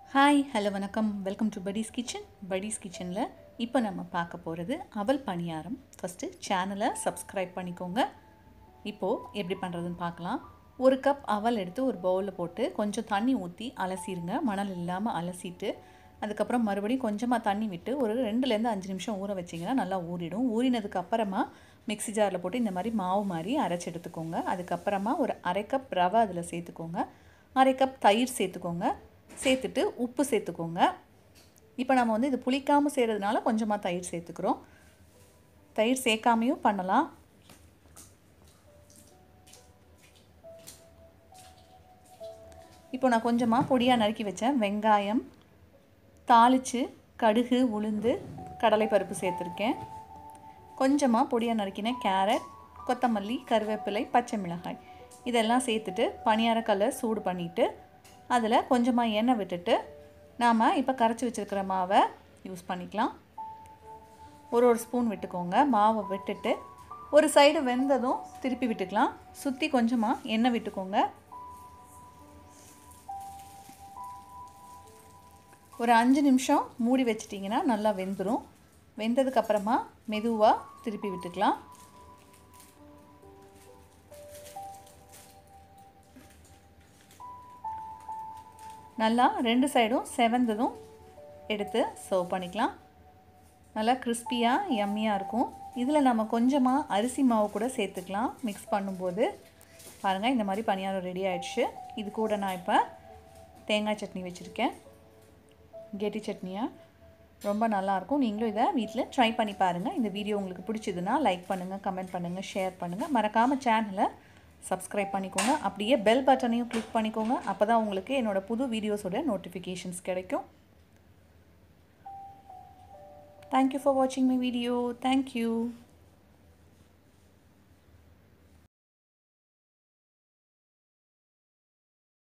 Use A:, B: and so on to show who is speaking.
A: hi hello வணக்கம் welcome to buddies kitchen buddies கிச்சனில் இப்போ நம்ம பார்க்க போகிறது அவல் பணியாரம் ஃபஸ்ட்டு சேனலை சப்ஸ்கிரைப் பண்ணிக்கோங்க இப்போது எப்படி பண்ணுறதுன்னு பார்க்கலாம் ஒரு கப் அவல் எடுத்து ஒரு பவுலில் போட்டு கொஞ்சம் தண்ணி ஊற்றி அலசிடுங்க மணல் இல்லாமல் அலசிட்டு அதுக்கப்புறம் மறுபடியும் கொஞ்சமாக தண்ணி விட்டு ஒரு ரெண்டுலேருந்து அஞ்சு நிமிஷம் ஊற வச்சிங்கன்னா நல்லா ஊறிடும் ஊறினதுக்கு அப்புறமா மிக்ஸி ஜாரில் போட்டு இந்த மாதிரி மாவு மாதிரி அரைச்சி எடுத்துக்கோங்க அதுக்கப்புறமா ஒரு அரை கப் ரவை அதில் சேர்த்துக்கோங்க அரை கப் தயிர் சேர்த்துக்கோங்க சேர்த்துட்டு உப்பு சேர்த்துக்கோங்க இப்போ நம்ம வந்து இது புளிக்காமல் செய்கிறதுனால கொஞ்சமாக தயிர் சேர்த்துக்கிறோம் தயிர் சேர்க்காமையும் பண்ணலாம் இப்போ நான் கொஞ்சமாக பொடியாக நறுக்கி வச்சேன் வெங்காயம் தாளித்து கடுகு உளுந்து கடலைப்பருப்பு சேர்த்துருக்கேன் கொஞ்சமாக பொடியாக நறுக்கின கேரட் கொத்தமல்லி கருவேப்பிலை பச்சை மிளகாய் இதெல்லாம் சேர்த்துட்டு பணியாரக்கல்லை சூடு பண்ணிவிட்டு அதில் கொஞ்சமாக எண்ணெய் விட்டுட்டு நாம் இப்போ கரைச்சி வச்சுருக்கிற மாவை யூஸ் பண்ணிக்கலாம் ஒரு ஒரு ஸ்பூன் விட்டுக்கோங்க மாவை விட்டுட்டு ஒரு சைடு வெந்ததும் திருப்பி விட்டுக்கலாம் சுற்றி கொஞ்சமாக எண்ணெய் விட்டுக்கோங்க ஒரு அஞ்சு நிமிஷம் மூடி வச்சிட்டிங்கன்னா நல்லா வெந்துடும் வெந்ததுக்கப்புறமா மெதுவாக திருப்பி விட்டுக்கலாம் நல்லா ரெண்டு சைடும் செவந்ததும் எடுத்து சர்வ் பண்ணிக்கலாம் நல்லா கிறிஸ்பியாக எம்மியாக இருக்கும் இதில் நம்ம கொஞ்சமாக அரிசி மாவு கூட சேர்த்துக்கலாம் மிக்ஸ் பண்ணும்போது பாருங்கள் இந்த மாதிரி பணியாரம் ரெடி ஆயிடுச்சு இது கூட நான் இப்போ தேங்காய் சட்னி வச்சுருக்கேன் கெட்டி சட்னியாக ரொம்ப நல்லாயிருக்கும் நீங்களும் இதை வீட்டில் ட்ரை பண்ணி பாருங்கள் இந்த வீடியோ உங்களுக்கு பிடிச்சதுன்னா லைக் பண்ணுங்கள் கமெண்ட் பண்ணுங்கள் ஷேர் பண்ணுங்கள் மறக்காமல் சேனலை சப்ஸ்கிரைப் பண்ணிக்கோங்க அப்படியே பெல் பட்டனையும் கிளிக் பண்ணிக்கோங்க அப்போ தான் உங்களுக்கு என்னோடய புது வீடியோஸோட நோட்டிஃபிகேஷன்ஸ் கிடைக்கும் தேங்க்யூ ஃபார் வாட்சிங் மை வீடியோ தேங்க்யூ